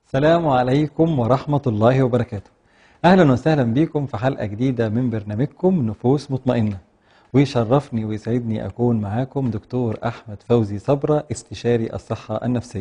السلام عليكم ورحمة الله وبركاته أهلا وسهلا بكم في حلقة جديدة من برنامجكم نفوس مطمئنة ويشرفني ويسعدني أكون معاكم دكتور أحمد فوزي صبرة استشاري الصحة النفسية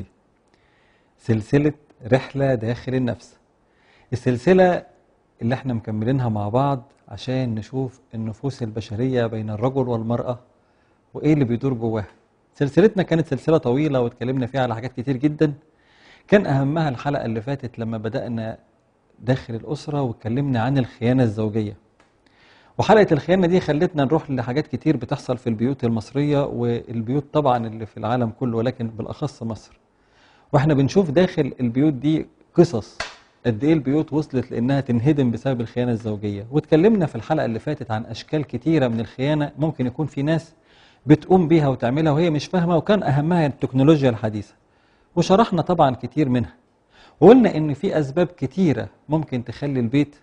سلسلة رحلة داخل النفس السلسلة اللي احنا مكملينها مع بعض عشان نشوف النفوس البشرية بين الرجل والمرأة وإيه اللي بيدور جواها سلسلتنا كانت سلسلة طويلة واتكلمنا فيها على حاجات كتير جدا كان أهمها الحلقة اللي فاتت لما بدأنا داخل الأسرة واتكلمنا عن الخيانة الزوجية وحلقة الخيانة دي خلتنا نروح لحاجات كتير بتحصل في البيوت المصرية والبيوت طبعا اللي في العالم كله ولكن بالأخص مصر واحنا بنشوف داخل البيوت دي قصص قد ايه البيوت وصلت لانها تنهدم بسبب الخيانه الزوجيه واتكلمنا في الحلقه اللي فاتت عن اشكال كتيره من الخيانه ممكن يكون في ناس بتقوم بيها وتعملها وهي مش فاهمه وكان اهمها التكنولوجيا الحديثه وشرحنا طبعا كتير منها وقلنا ان في اسباب كتيره ممكن تخلي البيت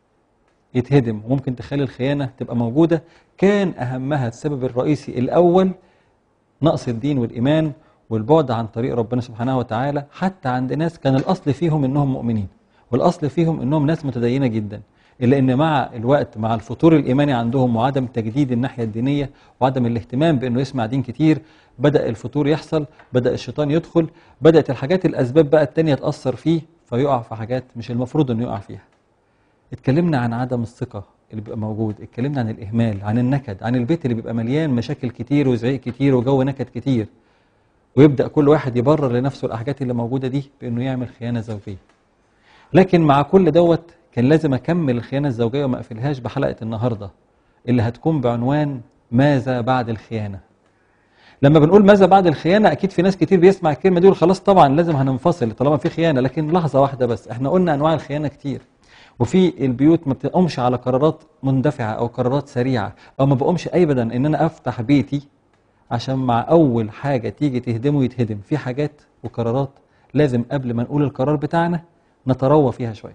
يتهدم وممكن تخلي الخيانه تبقى موجوده كان اهمها السبب الرئيسي الاول نقص الدين والايمان والبعد عن طريق ربنا سبحانه وتعالى حتى عند ناس كان الاصل فيهم انهم مؤمنين والاصل فيهم انهم ناس متدينه جدا الا ان مع الوقت مع الفتور الايماني عندهم وعدم تجديد الناحيه الدينيه وعدم الاهتمام بانه يسمع دين كتير بدا الفتور يحصل بدا الشيطان يدخل بدات الحاجات الاسباب بقى التانية تاثر فيه فيقع في حاجات مش المفروض انه يقع فيها اتكلمنا عن عدم الثقه اللي بيبقى موجود اتكلمنا عن الاهمال عن النكد عن البيت اللي بيبقى مليان مشاكل كتير وزعيق كتير وجو نكد كتير ويبدا كل واحد يبرر لنفسه الحاجات اللي موجوده دي بانه يعمل خيانه زوجيه لكن مع كل دوت كان لازم اكمل الخيانه الزوجيه وما اقفلهاش بحلقه النهارده اللي هتكون بعنوان ماذا بعد الخيانه لما بنقول ماذا بعد الخيانه اكيد في ناس كتير بيسمع الكلمه دي خلاص طبعا لازم هننفصل طالما في خيانه لكن لحظه واحده بس احنا قلنا انواع الخيانه كتير وفي البيوت ما بتقومش على قرارات مندفعه او قرارات سريعه او ما بقومش ابدا ان انا افتح بيتي عشان مع اول حاجه تيجي تهدمه يتهدم في حاجات وقرارات لازم قبل ما نقول القرار بتاعنا نتروى فيها شويه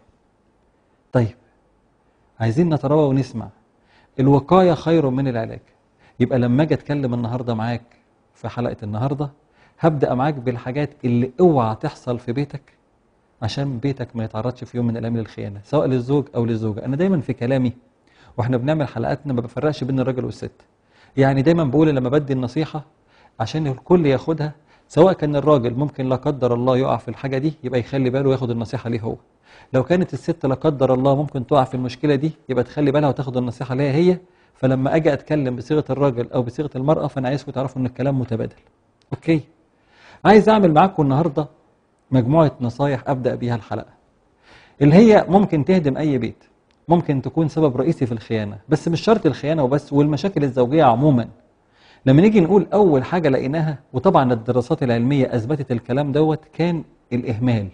طيب عايزين نتروى ونسمع الوقايه خير من العلاج يبقى لما اجي اتكلم النهارده معاك في حلقه النهارده هبدا معاك بالحاجات اللي اوعى تحصل في بيتك عشان بيتك ما يتعرضش في يوم من الايام للخيانه سواء للزوج او للزوجه انا دايما في كلامي واحنا بنعمل حلقاتنا ما بفرقش بين الراجل والست يعني دايما بقول لما بدي النصيحه عشان الكل ياخدها سواء كان الراجل ممكن لا قدر الله يقع في الحاجه دي يبقى يخلي باله وياخد النصيحه ليه هو لو كانت الست لا قدر الله ممكن تقع في المشكله دي يبقى تخلي بالها وتاخد النصيحه ليها هي فلما اجي اتكلم بصيغه الراجل او بصيغه المراه فانا عايزكم تعرفوا ان الكلام متبادل اوكي عايز اعمل معاكم النهارده مجموعه نصايح ابدا بيها الحلقه اللي هي ممكن تهدم اي بيت ممكن تكون سبب رئيسي في الخيانه بس مش شرط الخيانه وبس والمشاكل الزوجيه عموما لما نيجي نقول اول حاجه لقيناها وطبعا الدراسات العلميه اثبتت الكلام دوت كان الاهمال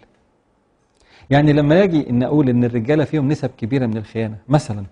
يعني لما اجي ان اقول ان الرجاله فيهم نسب كبيره من الخيانه مثلا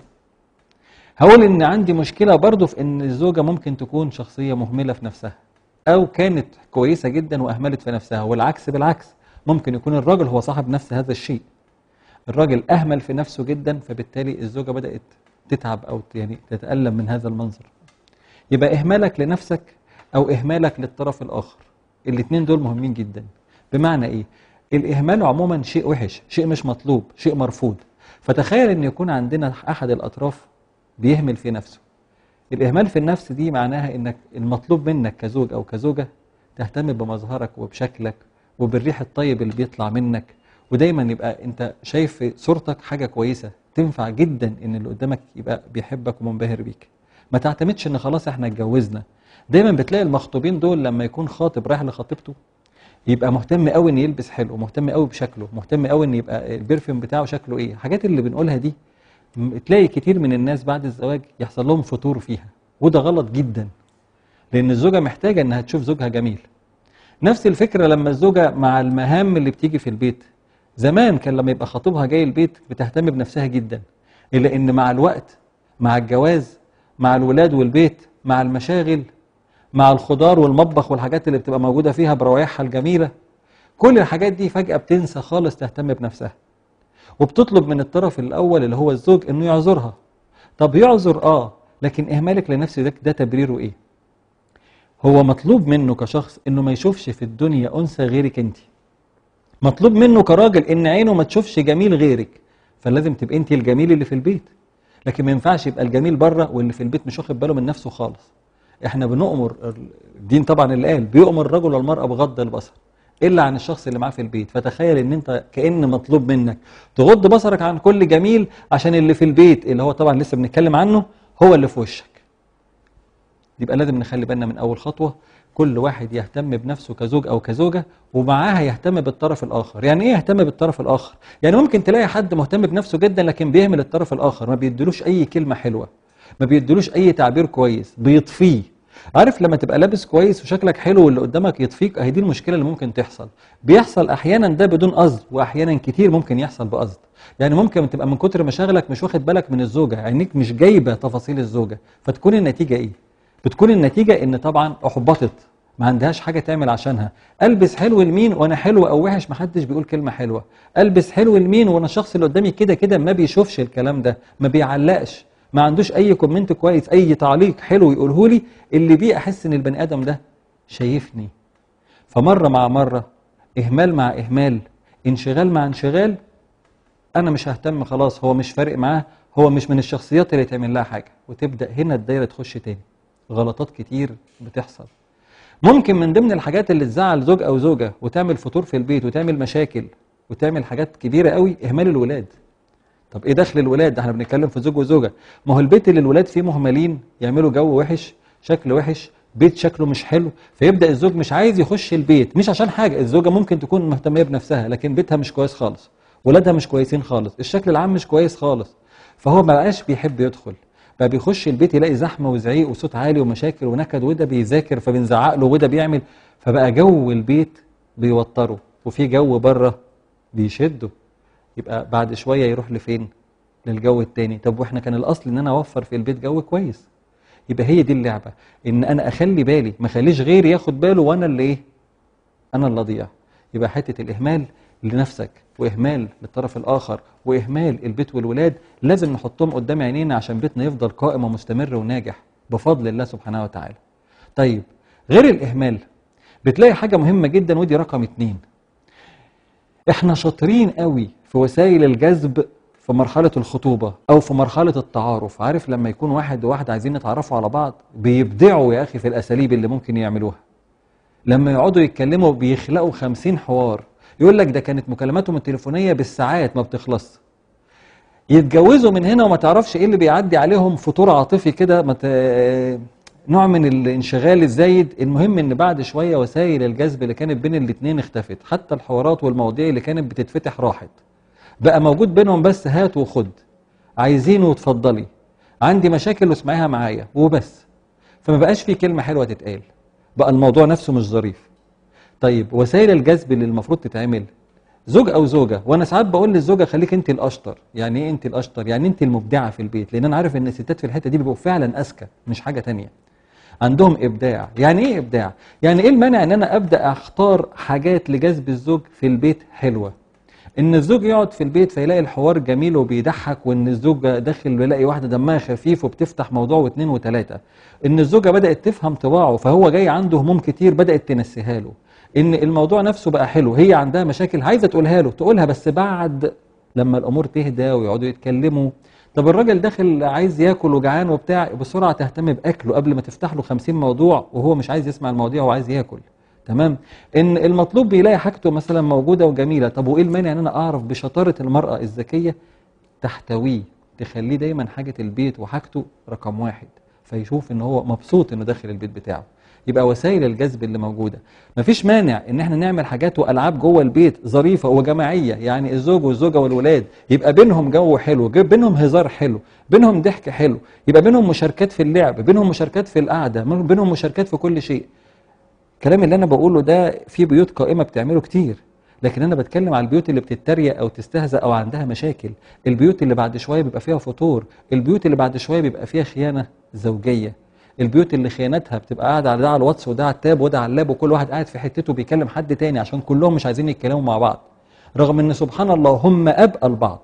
هقول ان عندي مشكله برضه في ان الزوجه ممكن تكون شخصيه مهمله في نفسها او كانت كويسه جدا واهملت في نفسها والعكس بالعكس ممكن يكون الراجل هو صاحب نفس هذا الشيء الراجل اهمل في نفسه جدا فبالتالي الزوجه بدات تتعب او يعني تتالم من هذا المنظر يبقى اهمالك لنفسك او اهمالك للطرف الاخر الاثنين دول مهمين جدا بمعنى ايه الاهمال عموما شيء وحش شيء مش مطلوب شيء مرفوض فتخيل ان يكون عندنا احد الاطراف بيهمل في نفسه الاهمال في النفس دي معناها انك المطلوب منك كزوج او كزوجه تهتم بمظهرك وبشكلك وبالريح الطيب اللي بيطلع منك ودايما يبقى انت شايف في صورتك حاجه كويسه تنفع جدا ان اللي قدامك يبقى بيحبك ومنبهر بيك ما تعتمدش ان خلاص احنا اتجوزنا دايما بتلاقي المخطوبين دول لما يكون خاطب رايح لخطيبته يبقى مهتم قوي ان يلبس حلو مهتم قوي بشكله مهتم قوي ان يبقى البرفيوم بتاعه شكله ايه الحاجات اللي بنقولها دي تلاقي كتير من الناس بعد الزواج يحصل لهم فتور فيها وده غلط جدا لان الزوجه محتاجه انها تشوف زوجها جميل نفس الفكره لما الزوجه مع المهام اللي بتيجي في البيت زمان كان لما يبقى خطيبها جاي البيت بتهتم بنفسها جدا الا ان مع الوقت مع الجواز مع الولاد والبيت مع المشاغل مع الخضار والمطبخ والحاجات اللي بتبقى موجودة فيها بروايحها الجميلة كل الحاجات دي فجأة بتنسى خالص تهتم بنفسها وبتطلب من الطرف الأول اللي هو الزوج إنه يعذرها طب يعذر آه لكن إهمالك لنفسه ده, ده تبريره إيه هو مطلوب منه كشخص إنه ما يشوفش في الدنيا أنثى غيرك أنت مطلوب منه كراجل ان عينه ما تشوفش جميل غيرك فلازم تبقى انت الجميل اللي في البيت لكن ما ينفعش يبقى الجميل بره واللي في البيت مش واخد باله من نفسه خالص احنا بنؤمر الدين طبعا اللي قال بيؤمر الرجل والمرأة بغض البصر الا عن الشخص اللي معاه في البيت فتخيل ان انت كأن مطلوب منك تغض بصرك عن كل جميل عشان اللي في البيت اللي هو طبعا لسه بنتكلم عنه هو اللي في وشك يبقى لازم نخلي بالنا من اول خطوة كل واحد يهتم بنفسه كزوج او كزوجة ومعاها يهتم بالطرف الاخر يعني ايه يهتم بالطرف الاخر يعني ممكن تلاقي حد مهتم بنفسه جدا لكن بيهمل الطرف الاخر ما بيدلوش اي كلمة حلوة ما بيدلوش اي تعبير كويس بيطفيه عارف لما تبقى لابس كويس وشكلك حلو واللي قدامك يطفيك اهي دي المشكله اللي ممكن تحصل بيحصل احيانا ده بدون قصد واحيانا كتير ممكن يحصل بقصد يعني ممكن تبقى من كتر مشاغلك مش واخد بالك من الزوجه عينيك مش جايبه تفاصيل الزوجه فتكون النتيجه ايه بتكون النتيجه ان طبعا احبطت ما عندهاش حاجه تعمل عشانها البس حلو لمين وانا حلو او وحش محدش بيقول كلمه حلوه البس حلو لمين وانا الشخص اللي قدامي كده كده ما بيشوفش الكلام ده ما بيعلقش ما عندوش اي كومنت كويس اي تعليق حلو يقوله لي اللي بيه احس ان البني ادم ده شايفني فمره مع مره اهمال مع اهمال انشغال مع انشغال انا مش ههتم خلاص هو مش فارق معاه هو مش من الشخصيات اللي تعمل لها حاجه وتبدا هنا الدايره تخش تاني غلطات كتير بتحصل ممكن من ضمن الحاجات اللي تزعل زوج او زوجه وتعمل فتور في البيت وتعمل مشاكل وتعمل حاجات كبيره قوي اهمال الولاد طب ايه دخل الولاد ده احنا بنتكلم في زوج وزوجه ما هو البيت اللي الولاد فيه مهملين يعملوا جو وحش شكل وحش بيت شكله مش حلو فيبدا الزوج مش عايز يخش البيت مش عشان حاجه الزوجه ممكن تكون مهتميه بنفسها لكن بيتها مش كويس خالص ولادها مش كويسين خالص الشكل العام مش كويس خالص فهو ما بقاش بيحب يدخل بقى بيخش البيت يلاقي زحمه وزعيق وصوت عالي ومشاكل ونكد وده بيذاكر فبنزعق له وده بيعمل فبقى جو البيت بيوتره وفي جو بره بيشده يبقى بعد شويه يروح لفين للجو التاني طب واحنا كان الاصل ان انا اوفر في البيت جو كويس يبقى هي دي اللعبه ان انا اخلي بالي ما اخليش غيري ياخد باله وانا اللي ايه انا اللي اضيع يبقى حته الاهمال لنفسك واهمال للطرف الاخر واهمال البيت والولاد لازم نحطهم قدام عينينا عشان بيتنا يفضل قائم ومستمر وناجح بفضل الله سبحانه وتعالى طيب غير الاهمال بتلاقي حاجه مهمه جدا ودي رقم اتنين احنا شاطرين قوي في وسائل الجذب في مرحلة الخطوبة أو في مرحلة التعارف عارف لما يكون واحد وواحدة عايزين يتعرفوا على بعض بيبدعوا يا أخي في الأساليب اللي ممكن يعملوها لما يقعدوا يتكلموا بيخلقوا خمسين حوار يقول لك ده كانت مكالماتهم التليفونية بالساعات ما بتخلص يتجوزوا من هنا وما تعرفش ايه اللي بيعدي عليهم فطور عاطفي كده مت... نوع من الانشغال الزايد المهم ان بعد شوية وسائل الجذب اللي كانت بين الاتنين اختفت حتى الحوارات والمواضيع اللي كانت بتتفتح راحت بقى موجود بينهم بس هات وخد عايزين وتفضلي عندي مشاكل واسمعيها معايا وبس فما بقاش في كلمة حلوة تتقال بقى الموضوع نفسه مش ظريف طيب وسائل الجذب اللي المفروض تتعمل زوج او زوجه وانا ساعات بقول للزوجه خليك انت الاشطر يعني ايه انت الاشطر يعني انت المبدعه في البيت لان انا عارف ان الستات في الحته دي بيبقوا فعلا اذكى مش حاجه تانية عندهم ابداع يعني ايه ابداع يعني ايه المانع ان انا ابدا اختار حاجات لجذب الزوج في البيت حلوه ان الزوج يقعد في البيت فيلاقي الحوار جميل وبيضحك وان الزوج داخل بيلاقي واحده دمها خفيف وبتفتح موضوع واثنين وثلاثه ان الزوجه بدات تفهم طباعه فهو جاي عنده هموم كتير بدات تنسيها له ان الموضوع نفسه بقى حلو هي عندها مشاكل عايزه تقولها له تقولها بس بعد لما الامور تهدى ويقعدوا يتكلموا طب الراجل داخل عايز ياكل وجعان وبتاع بسرعه تهتم باكله قبل ما تفتح له 50 موضوع وهو مش عايز يسمع المواضيع وعايز ياكل تمام ان المطلوب بيلاقي حاجته مثلا موجوده وجميله طب وايه المانع ان انا اعرف بشطاره المراه الذكيه تحتويه تخليه دايما حاجه البيت وحاجته رقم واحد فيشوف ان هو مبسوط انه داخل البيت بتاعه يبقى وسائل الجذب اللي موجوده مفيش مانع ان احنا نعمل حاجات والعاب جوه البيت ظريفه وجماعيه يعني الزوج والزوجه والولاد يبقى بينهم جو حلو بينهم هزار حلو بينهم ضحك حلو يبقى بينهم مشاركات في اللعب بينهم مشاركات في القعده بينهم مشاركات في كل شيء الكلام اللي انا بقوله ده في بيوت قائمه بتعمله كتير لكن انا بتكلم على البيوت اللي بتتريق او تستهزأ او عندها مشاكل البيوت اللي بعد شويه بيبقى فيها فطور البيوت اللي بعد شويه بيبقى فيها خيانه زوجيه البيوت اللي خيانتها بتبقى قاعده على ده على الواتس وده على التاب وده على اللاب وكل واحد قاعد في حتته بيكلم حد تاني عشان كلهم مش عايزين يتكلموا مع بعض رغم ان سبحان الله هم ابقى لبعض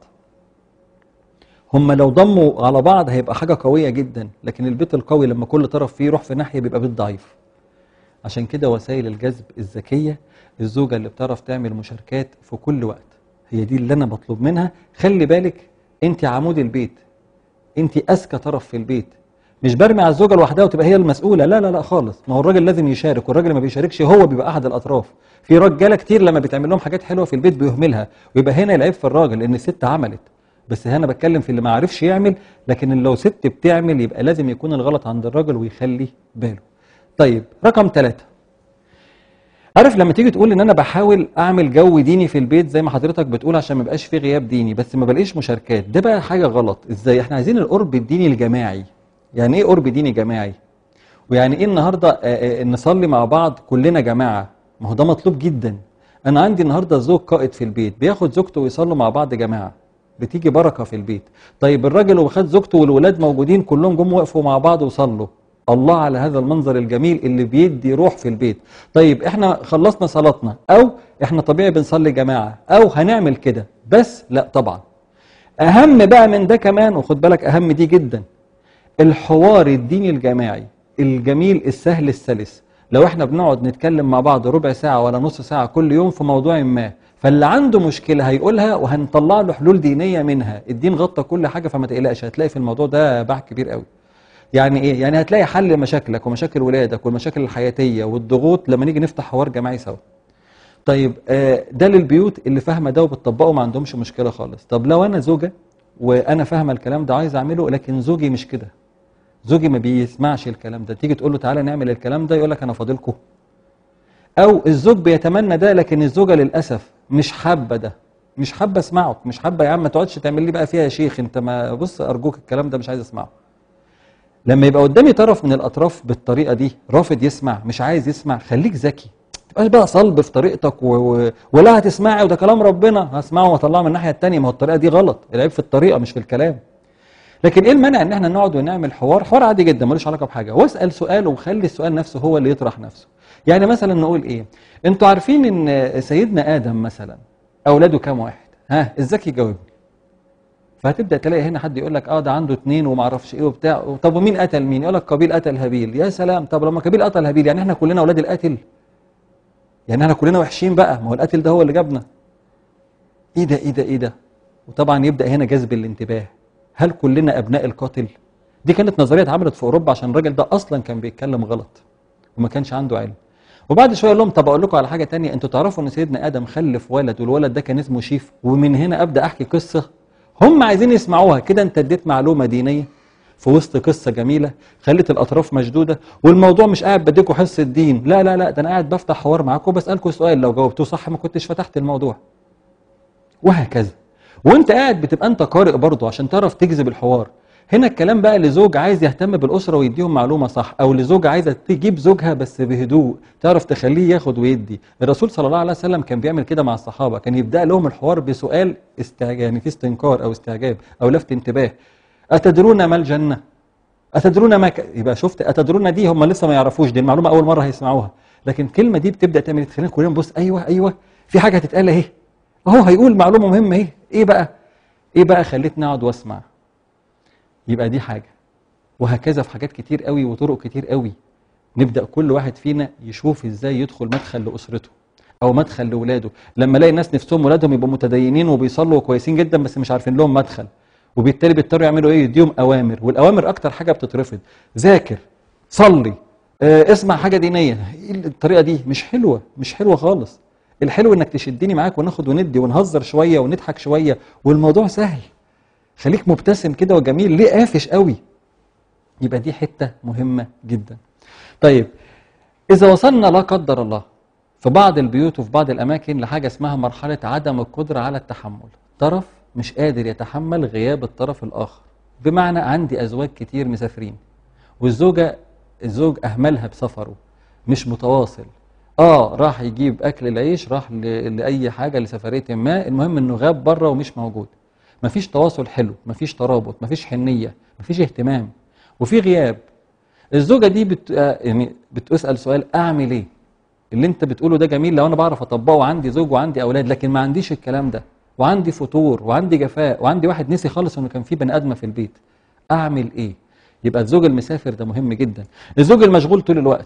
هم لو ضموا على بعض هيبقى حاجه قويه جدا لكن البيت القوي لما كل طرف فيه يروح في ناحيه بيبقى بيت ضعيف عشان كده وسائل الجذب الذكيه الزوجه اللي بتعرف تعمل مشاركات في كل وقت هي دي اللي انا بطلب منها خلي بالك انت عمود البيت انت اذكى طرف في البيت مش برمي على الزوجه لوحدها وتبقى هي المسؤوله لا لا لا خالص ما هو الراجل لازم يشارك والراجل ما بيشاركش هو بيبقى احد الاطراف في رجاله كتير لما بيتعمل لهم حاجات حلوه في البيت بيهملها ويبقى هنا العيب في الراجل لان الست عملت بس هنا بتكلم في اللي ما عرفش يعمل لكن لو ست بتعمل يبقى لازم يكون الغلط عند الراجل ويخلي باله طيب رقم ثلاثة عارف لما تيجي تقول ان انا بحاول اعمل جو ديني في البيت زي ما حضرتك بتقول عشان ما يبقاش في غياب ديني بس ما بلاقيش مشاركات ده بقى حاجه غلط ازاي احنا عايزين القرب الديني الجماعي يعني ايه قرب ديني جماعي ويعني ايه النهارده آه، آه، نصلي مع بعض كلنا جماعه ما هو ده مطلوب جدا انا عندي النهارده زوج قائد في البيت بياخد زوجته ويصلوا مع بعض جماعه بتيجي بركه في البيت طيب الراجل وخد زوجته والولاد موجودين كلهم جم وقفوا مع بعض وصلوا الله على هذا المنظر الجميل اللي بيدي روح في البيت طيب احنا خلصنا صلاتنا او احنا طبيعي بنصلي جماعه او هنعمل كده بس لا طبعا اهم بقى من ده كمان وخد بالك اهم دي جدا الحوار الديني الجماعي الجميل السهل السلس لو احنا بنقعد نتكلم مع بعض ربع ساعة ولا نص ساعة كل يوم في موضوع ما فاللي عنده مشكلة هيقولها وهنطلع له حلول دينية منها الدين غطى كل حاجة فما تقلقش هتلاقي في الموضوع ده باع كبير قوي يعني ايه يعني هتلاقي حل لمشاكلك ومشاكل ولادك والمشاكل الحياتية والضغوط لما نيجي نفتح حوار جماعي سوا طيب آه، ده للبيوت اللي فاهمه ده وبتطبقه ما عندهمش مشكله خالص طب لو انا زوجه وانا فاهمه الكلام ده عايز اعمله لكن زوجي مش كده زوجي ما بيسمعش الكلام ده تيجي تقول له تعالى نعمل الكلام ده يقول لك انا فاضلكم او الزوج بيتمنى ده لكن الزوجه للاسف مش حابه ده مش حابه اسمعه مش حابه يا عم ما تقعدش تعمل لي بقى فيها يا شيخ انت ما بص ارجوك الكلام ده مش عايز اسمعه لما يبقى قدامي طرف من الاطراف بالطريقه دي رافض يسمع مش عايز يسمع خليك ذكي ما تبقاش بقى صلب في طريقتك و... و... ولا هتسمعي وده كلام ربنا هسمعه واطلعه من الناحيه الثانيه ما هو الطريقه دي غلط العيب في الطريقه مش في الكلام لكن ايه المانع ان احنا نقعد ونعمل حوار حوار عادي جدا ملوش علاقه بحاجه واسال سؤال وخلي السؤال نفسه هو اللي يطرح نفسه يعني مثلا نقول ايه انتوا عارفين ان سيدنا ادم مثلا اولاده كام واحد ها الذكي يجاوبني فهتبدا تلاقي هنا حد يقول لك اه ده عنده اثنين وما اعرفش ايه وبتاع طب ومين قتل مين يقول لك قابيل قتل هابيل يا سلام طب لما قابيل قتل هابيل يعني احنا كلنا اولاد القاتل يعني احنا كلنا وحشين بقى ما هو القاتل ده هو اللي جابنا ايه ده ايه ده ايه ده وطبعا يبدا هنا جذب الانتباه هل كلنا ابناء القاتل دي كانت نظريه اتعملت في اوروبا عشان الراجل ده اصلا كان بيتكلم غلط وما كانش عنده علم وبعد شويه يقول لهم طب اقول لكم على حاجه تانية انتوا تعرفوا ان سيدنا ادم خلف ولد والولد ده كان اسمه شيف ومن هنا ابدا احكي قصه هم عايزين يسمعوها كده انت اديت معلومه دينيه في وسط قصه جميله خلت الاطراف مشدوده والموضوع مش قاعد بديكوا حصه دين لا لا لا ده انا قاعد بفتح حوار معاكم وبسالكم سؤال لو جاوبتوه صح ما كنتش فتحت الموضوع وهكذا وانت قاعد بتبقى انت قارئ برضه عشان تعرف تجذب الحوار هنا الكلام بقى لزوج عايز يهتم بالاسره ويديهم معلومه صح او لزوج عايزه تجيب زوجها بس بهدوء تعرف تخليه ياخد ويدي الرسول صلى الله عليه وسلم كان بيعمل كده مع الصحابه كان يبدا لهم الحوار بسؤال استعجاب يعني في استنكار او استعجاب او لفت انتباه اتدرون ما الجنه اتدرون ما ك... يبقى شفت اتدرون دي هم لسه ما يعرفوش دي المعلومه اول مره هيسمعوها لكن الكلمه دي بتبدا تعمل إيه؟ تخلينا كلنا نبص ايوه ايوه في حاجه هتتقال اهي اهو هيقول معلومه مهمه اهي ايه بقى ايه بقى خليتني اقعد واسمع يبقى دي حاجه وهكذا في حاجات كتير قوي وطرق كتير قوي نبدا كل واحد فينا يشوف ازاي يدخل مدخل لاسرته او مدخل لاولاده لما الاقي الناس نفسهم ولادهم يبقوا متدينين وبيصلوا كويسين جدا بس مش عارفين لهم مدخل وبالتالي بيضطروا يعملوا ايه يديهم اوامر والاوامر اكتر حاجه بتترفض ذاكر صلي آه، اسمع حاجه دينيه إيه الطريقه دي مش حلوه مش حلوه خالص الحلو انك تشدني معاك وناخد وندي ونهزر شويه ونضحك شويه والموضوع سهل خليك مبتسم كده وجميل ليه قافش قوي يبقى دي حته مهمه جدا طيب اذا وصلنا لا قدر الله في بعض البيوت وفي بعض الاماكن لحاجه اسمها مرحله عدم القدره على التحمل طرف مش قادر يتحمل غياب الطرف الاخر بمعنى عندي ازواج كتير مسافرين والزوجه الزوج اهملها بسفره مش متواصل اه راح يجيب اكل العيش راح ل- لاي حاجه لسفريه ما المهم انه غاب بره ومش موجود مفيش تواصل حلو مفيش ترابط مفيش حنيه مفيش اهتمام وفي غياب الزوجه دي بت... آه، يعني بتسال سؤال اعمل ايه اللي انت بتقوله ده جميل لو انا بعرف اطبقه وعندي زوج وعندي اولاد لكن ما عنديش الكلام ده وعندي فتور وعندي جفاء وعندي واحد نسي خالص انه كان في بني ادمه في البيت اعمل ايه يبقى الزوج المسافر ده مهم جدا الزوج المشغول طول الوقت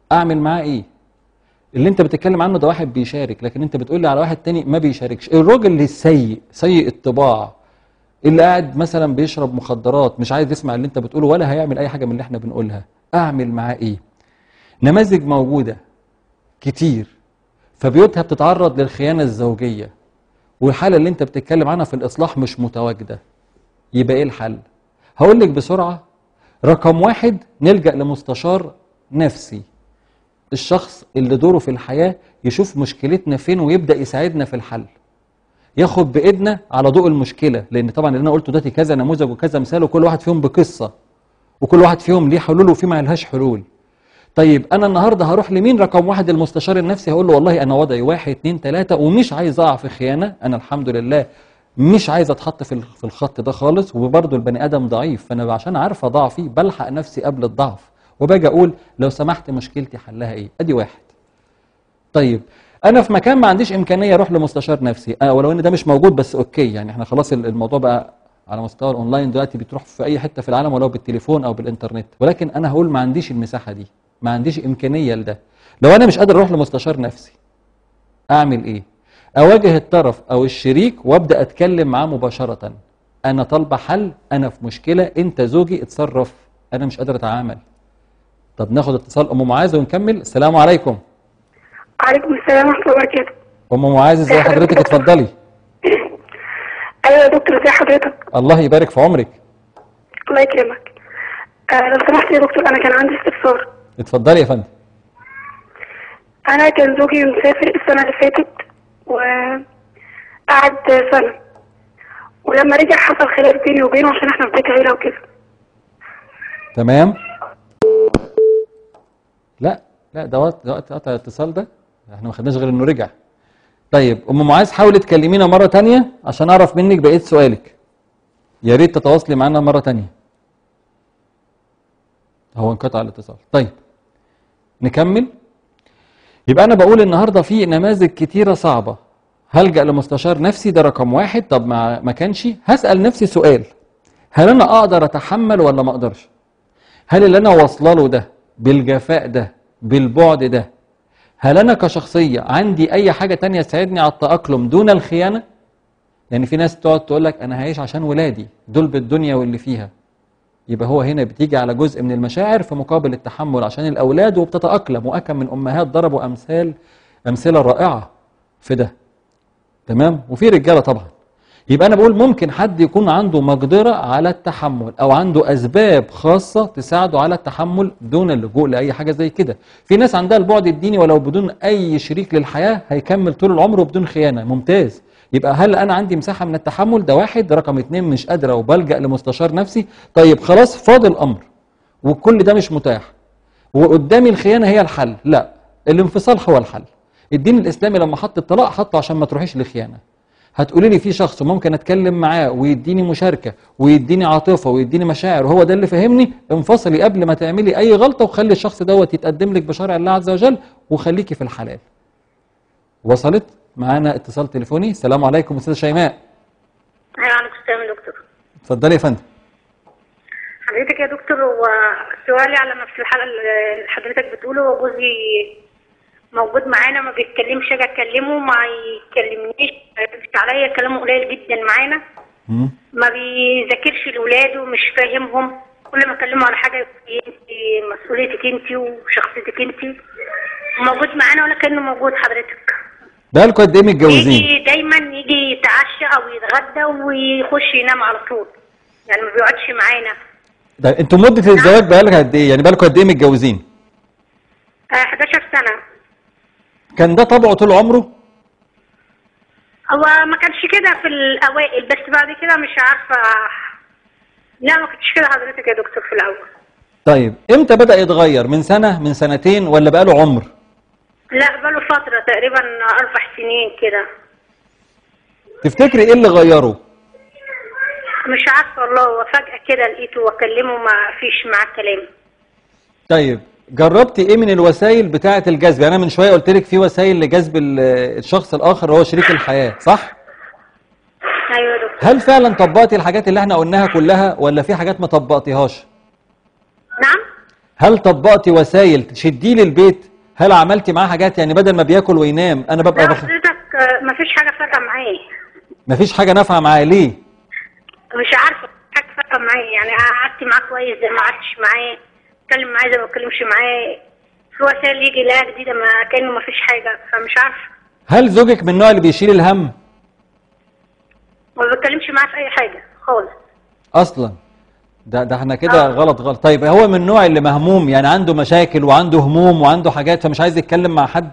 اعمل معاه ايه اللي انت بتتكلم عنه ده واحد بيشارك لكن انت بتقول لي على واحد تاني ما بيشاركش الراجل اللي السيء سيء الطباع اللي قاعد مثلا بيشرب مخدرات مش عايز يسمع اللي انت بتقوله ولا هيعمل اي حاجه من اللي احنا بنقولها اعمل معاه ايه نماذج موجوده كتير فبيوتها بتتعرض للخيانه الزوجيه والحاله اللي انت بتتكلم عنها في الاصلاح مش متواجده يبقى ايه الحل هقول لك بسرعه رقم واحد نلجا لمستشار نفسي الشخص اللي دوره في الحياه يشوف مشكلتنا فين ويبدا يساعدنا في الحل ياخد بايدنا على ضوء المشكله لان طبعا اللي انا قلته دلوقتي كذا نموذج وكذا مثال وكل واحد فيهم بقصه وكل واحد فيهم ليه حلول وفي ما لهاش حلول طيب انا النهارده هروح لمين رقم واحد المستشار النفسي هقول له والله انا وضعي واحد اتنين تلاته ومش عايز اقع في خيانه انا الحمد لله مش عايز اتحط في في الخط ده خالص وبرضه البني ادم ضعيف فانا عشان عارفه ضعفي بلحق نفسي قبل الضعف وباجي اقول لو سمحت مشكلتي حلها ايه ادي واحد طيب انا في مكان ما عنديش امكانيه اروح لمستشار نفسي آه ولو ان ده مش موجود بس اوكي يعني احنا خلاص الموضوع بقى على مستوى الاونلاين دلوقتي بتروح في اي حته في العالم ولو بالتليفون او بالانترنت ولكن انا هقول ما عنديش المساحه دي ما عنديش امكانيه لده لو انا مش قادر اروح لمستشار نفسي اعمل ايه اواجه الطرف او الشريك وابدا اتكلم معاه مباشره انا طالبه حل انا في مشكله انت زوجي اتصرف انا مش قادر اتعامل طب ناخد اتصال ام معاذ ونكمل السلام عليكم عليكم السلام ورحمة الله وبركاته ام معاذ ازي حضرتك اتفضلي أيوة يا دكتور ازي حضرتك الله يبارك في عمرك الله يكرمك آه لو سمحت يا دكتور أنا كان عندي استفسار اتفضلي يا فندم أنا كان زوجي مسافر السنة اللي فاتت وقعد سنة ولما رجع حصل خلاف بيني وبينه عشان احنا في بيت عيلة وكده تمام لا لا ده وقت ده وقت قطع الاتصال ده احنا ما خدناش غير انه رجع طيب ام معاذ حاولي تكلمينا مره تانية عشان اعرف منك بقيه سؤالك يا ريت تتواصلي معانا مره تانية هو انقطع الاتصال طيب نكمل يبقى انا بقول النهارده في نماذج كتيره صعبه هلجا لمستشار نفسي ده رقم واحد طب ما ما كانش هسال نفسي سؤال هل انا اقدر اتحمل ولا ما اقدرش هل اللي انا واصله له ده بالجفاء ده بالبعد ده هل انا كشخصيه عندي اي حاجه تانية تساعدني على التاقلم دون الخيانه يعني في ناس تقعد تقول لك انا هعيش عشان ولادي دول بالدنيا واللي فيها يبقى هو هنا بتيجي على جزء من المشاعر في مقابل التحمل عشان الاولاد وبتتاقلم واكم من امهات ضربوا امثال امثله رائعه في ده تمام وفي رجاله طبعا يبقى انا بقول ممكن حد يكون عنده مقدره على التحمل او عنده اسباب خاصه تساعده على التحمل دون اللجوء لاي حاجه زي كده في ناس عندها البعد الديني ولو بدون اي شريك للحياه هيكمل طول العمر وبدون خيانه ممتاز يبقى هل انا عندي مساحه من التحمل ده واحد رقم اتنين مش قادره وبلجا لمستشار نفسي طيب خلاص فاضل امر وكل ده مش متاح وقدامي الخيانه هي الحل لا الانفصال هو الحل الدين الاسلامي لما حط الطلاق حطه عشان ما تروحيش لخيانه هتقولي لي في شخص ممكن اتكلم معاه ويديني مشاركه ويديني عاطفه ويديني مشاعر وهو ده اللي فهمني انفصلي قبل ما تعملي اي غلطه وخلي الشخص دوت يتقدم لك بشرع الله عز وجل وخليكي في الحلال وصلت معانا اتصال تليفوني السلام عليكم استاذه شيماء أيوة عليكم السلام يا دكتور اتفضلي يا فندم حضرتك يا دكتور هو سؤالي على نفس الحلقة اللي حضرتك بتقوله هو جوزي موجود معانا ما بيتكلمش اجي اكلمه ما يكلمنيش ما يردش عليا كلامه قليل جدا معانا مم. ما بيذاكرش لاولاده مش فاهمهم كل ما اكلمه على حاجه يقول لي انت مسؤوليتك انت وشخصيتك انت موجود معانا ولا كانه موجود حضرتك بقالكم قد ايه متجوزين يجي دايما يجي يتعشى او يتغدى ويخش ينام على طول يعني ما بيقعدش معانا ده انتوا مده الزواج بقالها قد ايه يعني بقالكم قد ايه متجوزين آه 11 سنه كان ده طبعه طول عمره هو ما كانش كده في الاوائل بس بعد كده مش عارفه لا ما كنتش كده حضرتك يا دكتور في الاول طيب امتى بدا يتغير من سنه من سنتين ولا بقاله عمر لا بقاله فتره تقريبا اربع سنين كده تفتكري ايه اللي غيره مش عارفه والله هو فجاه كده لقيته واكلمه ما فيش معاه كلام طيب جربتي ايه من الوسائل بتاعه الجذب يعني انا من شويه قلت لك في وسائل لجذب ال- الشخص الاخر هو شريك الحياه صح ايوه يا دكتور هل فعلا طبقتي الحاجات اللي احنا قلناها كلها ولا في حاجات ما طبقتيهاش نعم هل طبقتي وسائل تشديه للبيت هل عملتي معاه حاجات يعني بدل ما بياكل وينام انا ببقى لا بخ... حضرتك آه، مفيش حاجه فارقه معايا مفيش حاجه نافعه معاه ليه مش عارفه حاجه فارقه معايا يعني قعدت معاه كويس زي ما قعدتش معاه اتكلم معاه زي ما بتكلمش معاه في وسائل يجي لا جديده ما كانه مفيش حاجه فمش عارفه هل زوجك من النوع اللي بيشيل الهم ما بتكلمش معاه في اي حاجه خالص اصلا ده ده احنا كده آه. غلط غلط طيب هو من النوع اللي مهموم يعني عنده مشاكل وعنده هموم وعنده حاجات فمش عايز يتكلم مع حد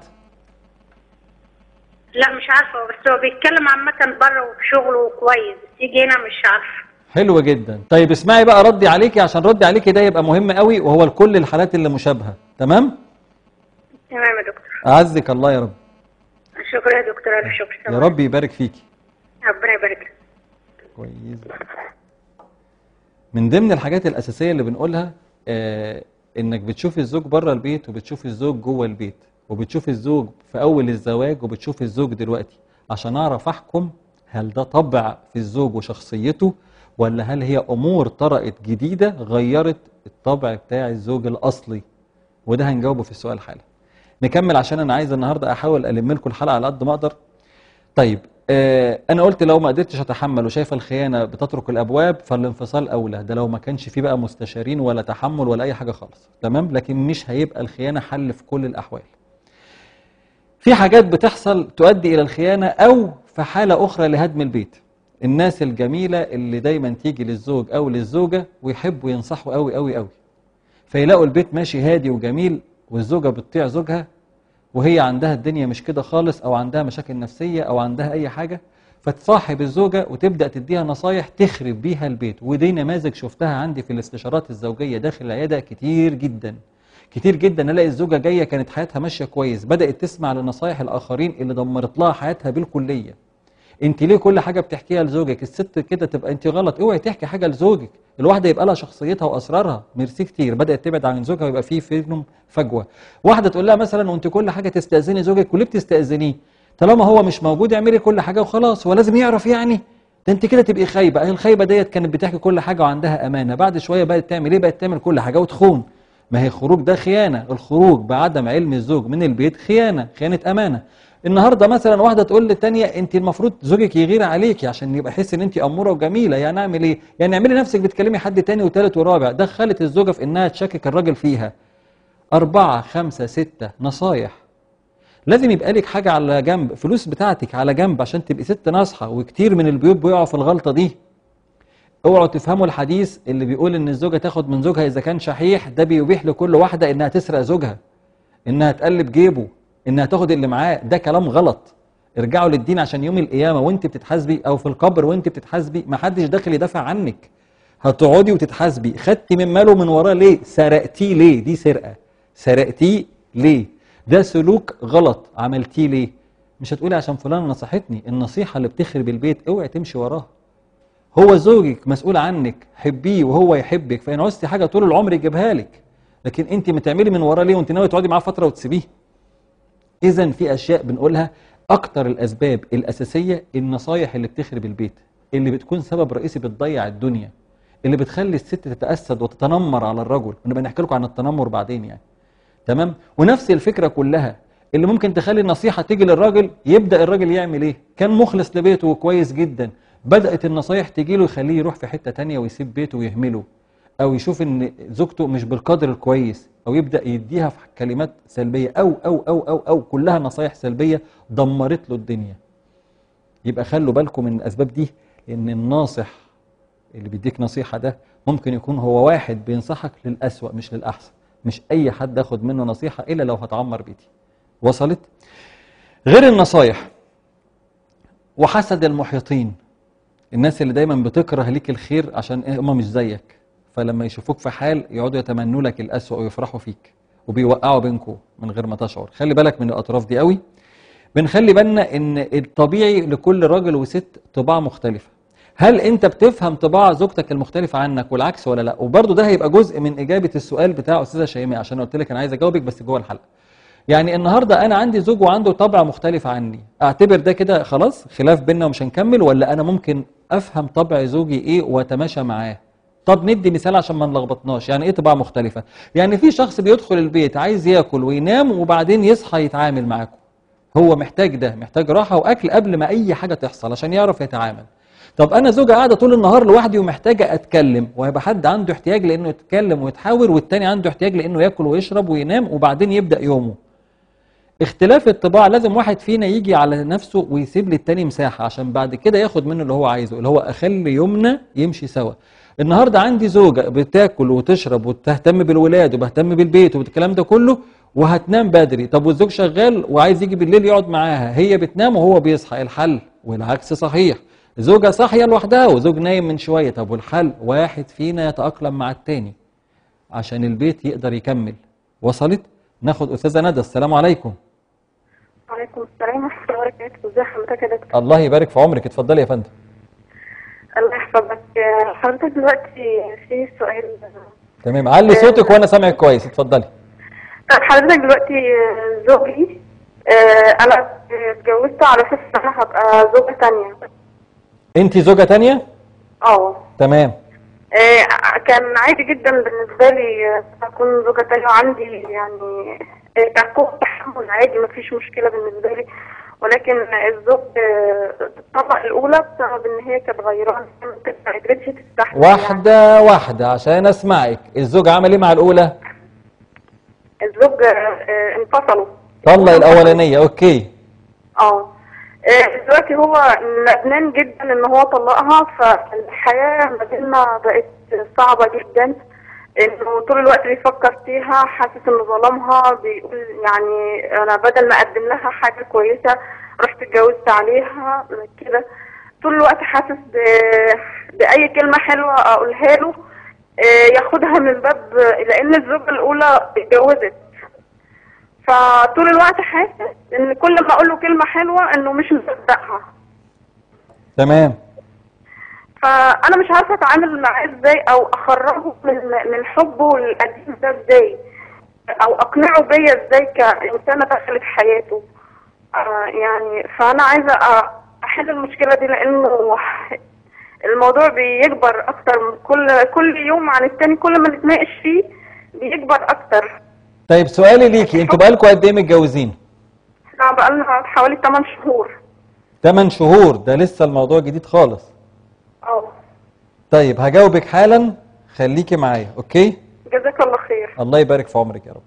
لا مش عارفه بس هو بيتكلم عامه بره وفي شغله كويس بس يجي هنا مش عارفه حلو جدا طيب اسمعي بقى ردي عليكي عشان ردي عليكي ده يبقى مهم قوي وهو لكل الحالات اللي مشابهه تمام تمام يا دكتور اعزك الله يا رب شكرا يا دكتور الف شكر يا رب يبارك فيكي ربنا يبارك لك كويس من ضمن الحاجات الأساسية اللي بنقولها آه إنك بتشوف الزوج بره البيت وبتشوف الزوج جوه البيت وبتشوف الزوج في أول الزواج وبتشوف الزوج دلوقتي عشان أعرف أحكم هل ده طبع في الزوج وشخصيته ولا هل هي أمور طرأت جديدة غيرت الطبع بتاع الزوج الأصلي وده هنجاوبه في السؤال حالا نكمل عشان أنا عايز النهاردة أحاول ألم لكم الحلقة على قد ما أقدر طيب آه انا قلت لو ما قدرتش اتحمل وشايف الخيانه بتطرق الابواب فالانفصال اولى ده لو ما كانش فيه بقى مستشارين ولا تحمل ولا اي حاجه خالص تمام لكن مش هيبقى الخيانه حل في كل الاحوال في حاجات بتحصل تؤدي الى الخيانه او في حاله اخرى لهدم البيت الناس الجميله اللي دايما تيجي للزوج او للزوجه ويحبوا ينصحوا قوي قوي قوي فيلاقوا البيت ماشي هادي وجميل والزوجه بتطيع زوجها وهي عندها الدنيا مش كده خالص او عندها مشاكل نفسيه او عندها اي حاجه فتصاحب الزوجه وتبدا تديها نصايح تخرب بيها البيت ودي نماذج شفتها عندي في الاستشارات الزوجيه داخل العياده كتير جدا كتير جدا الاقي الزوجه جايه كانت حياتها ماشيه كويس بدات تسمع لنصايح الاخرين اللي دمرت لها حياتها بالكليه انت ليه كل حاجه بتحكيها لزوجك الست كده تبقى انت غلط اوعي تحكي حاجه لزوجك الواحده يبقى لها شخصيتها واسرارها ميرسي كتير بدات تبعد عن زوجها ويبقى في بينهم فجوه واحده تقول لها مثلا وانت كل حاجه تستاذني زوجك وليه بتستاذنيه طالما هو مش موجود اعملي كل حاجه وخلاص هو لازم يعرف يعني ده انت كده تبقي خايبه الخايبه ديت كانت بتحكي كل حاجه وعندها امانه بعد شويه بقت تعمل ايه بقت تعمل كل حاجه وتخون ما هي الخروج ده خيانه الخروج بعدم علم الزوج من البيت خيانه خيانه امانه النهارده مثلا واحده تقول للتانيه انت المفروض زوجك يغير عليكي عشان يبقى يحس ان انت اموره وجميله يعني اعمل ايه يعني اعملي نفسك بتكلمي حد تاني وتالت ورابع دخلت الزوجه في انها تشكك الراجل فيها أربعة خمسة ستة نصايح لازم يبقى لك حاجة على جنب فلوس بتاعتك على جنب عشان تبقي ست ناصحة وكتير من البيوت بيقعوا في الغلطة دي اوعوا تفهموا الحديث اللي بيقول ان الزوجة تاخد من زوجها اذا كان شحيح ده بيبيح لكل واحدة انها تسرق زوجها انها تقلب جيبه انها تاخد اللي معاه ده كلام غلط ارجعوا للدين عشان يوم القيامة وانت بتتحاسبي او في القبر وانت بتتحاسبي محدش داخل يدافع عنك هتقعدي وتتحاسبي خدتي من ماله من وراه ليه سرقتيه ليه دي سرقة سرقتيه ليه ده سلوك غلط عملتيه ليه مش هتقولي عشان فلان نصحتني النصيحة اللي بتخرب البيت اوعي تمشي وراها هو زوجك مسؤول عنك حبيه وهو يحبك فإن عوزتي حاجة طول العمر يجيبها لك لكن انت ما تعملي من وراه ليه وانت ناوي تقعدي معاه فترة وتسيبيه اذا في اشياء بنقولها اكتر الاسباب الاساسية النصايح اللي بتخرب البيت اللي بتكون سبب رئيسي بتضيع الدنيا اللي بتخلي الست تتأسد وتتنمر على الرجل ونبقى نحكي لكم عن التنمر بعدين يعني تمام ونفس الفكرة كلها اللي ممكن تخلي النصيحة تيجي للراجل يبدأ الراجل يعمل ايه كان مخلص لبيته وكويس جدا بدأت النصايح تيجي له يخليه يروح في حتة تانية ويسيب بيته ويهمله او يشوف ان زوجته مش بالقدر الكويس او يبدأ يديها في كلمات سلبية او او او او او كلها نصايح سلبية دمرت له الدنيا يبقى خلوا بالكم من الاسباب دي لان الناصح اللي بيديك نصيحة ده ممكن يكون هو واحد بينصحك للأسوأ مش للأحسن مش أي حد أخد منه نصيحة إلا لو هتعمر بيتي وصلت؟ غير النصايح وحسد المحيطين الناس اللي دايما بتكره ليك الخير عشان إيه هم مش زيك فلما يشوفوك في حال يقعدوا يتمنوا لك الأسوأ ويفرحوا فيك وبيوقعوا بينكم من غير ما تشعر خلي بالك من الأطراف دي قوي بنخلي بالنا ان الطبيعي لكل راجل وست طباع مختلفة هل انت بتفهم طباع زوجتك المختلفة عنك والعكس ولا لا وبرضه ده هيبقى جزء من اجابة السؤال بتاع استاذة شيماء عشان قلت لك انا عايز اجاوبك بس جوه الحلقة يعني النهاردة انا عندي زوج وعنده طبع مختلف عني اعتبر ده كده خلاص خلاف بينا ومش هنكمل ولا انا ممكن افهم طبع زوجي ايه واتماشى معاه طب ندي مثال عشان ما نلخبطناش يعني ايه طباع مختلفه يعني في شخص بيدخل البيت عايز ياكل وينام وبعدين يصحى يتعامل معاكم هو محتاج ده محتاج راحه واكل قبل ما اي حاجه تحصل عشان يعرف يتعامل طب انا زوجة قاعده طول النهار لوحدي ومحتاجه اتكلم وهيبقى حد عنده احتياج لانه يتكلم ويتحاور والتاني عنده احتياج لانه ياكل ويشرب وينام وبعدين يبدا يومه اختلاف الطباع لازم واحد فينا يجي على نفسه ويسيب للتاني مساحه عشان بعد كده ياخد منه اللي هو عايزه اللي هو اخلي يومنا يمشي سوا النهارده عندي زوجه بتاكل وتشرب وتهتم بالولاد وبهتم بالبيت والكلام ده كله وهتنام بدري طب والزوج شغال وعايز يجي بالليل يقعد معاها هي بتنام وهو بيصحى الحل والعكس صحيح زوجة صاحية لوحدها وزوج نايم من شوية طب والحل واحد فينا يتأقلم مع التاني عشان البيت يقدر يكمل وصلت ناخد أستاذة ندى السلام عليكم وعليكم السلام ورحمة الله وبركاته ازي حضرتك يا دكتور الله يبارك في عمرك اتفضلي يا فندم الله يحفظك آه، حضرتك دلوقتي في سؤال تمام علي صوتك وانا سامعك كويس اتفضلي طب حضرتك دلوقتي آه، زوجي آه، انا اتجوزته على اساس ان انا هبقى زوجة تانية انت زوجة تانية اه تمام آه، كان عادي جدا بالنسبة لي آه، أكون زوجة تانية وعندي يعني آه، تكون تحمل عادي مفيش مشكلة بالنسبة لي ولكن الزوج آه، الطلقة الأولى بسبب إن هي كانت غيرانة ما قدرتش تستحمل واحدة واحدة عشان اسمعك الزوج عمل ايه مع الاولى الزوج آه، انفصلوا طلق الاولانية اوكي اه آه، دلوقتي هو ندمان جدا ان هو طلقها فالحياة ما بيننا بقت صعبة جدا انه طول الوقت بيفكر فيها حاسس انه ظلمها بيقول يعني انا بدل ما اقدم لها حاجة كويسة رحت اتجوزت عليها كده طول الوقت حاسس ب... بأي كلمة حلوة اقولها له آه، ياخدها من باب لان الزوجة الاولى اتجوزت فطول الوقت حاسس ان كل ما اقول له كلمه حلوه انه مش مصدقها تمام فانا مش عارفه اتعامل معاه ازاي او اخرجه من من حبه القديم ده ازاي او اقنعه بيا ازاي كانسانه دخلت حياته آه يعني فانا عايزه أ- احل المشكله دي لانه الموضوع بيكبر اكتر من كل كل يوم عن التاني كل ما نتناقش فيه بيكبر اكتر طيب سؤالي ليكي انتوا بقالكوا قد ايه متجوزين احنا بقالنا حوالي 8 شهور 8 شهور ده لسه الموضوع جديد خالص اه طيب هجاوبك حالا خليكي معايا اوكي جزاك الله خير الله يبارك في عمرك يا رب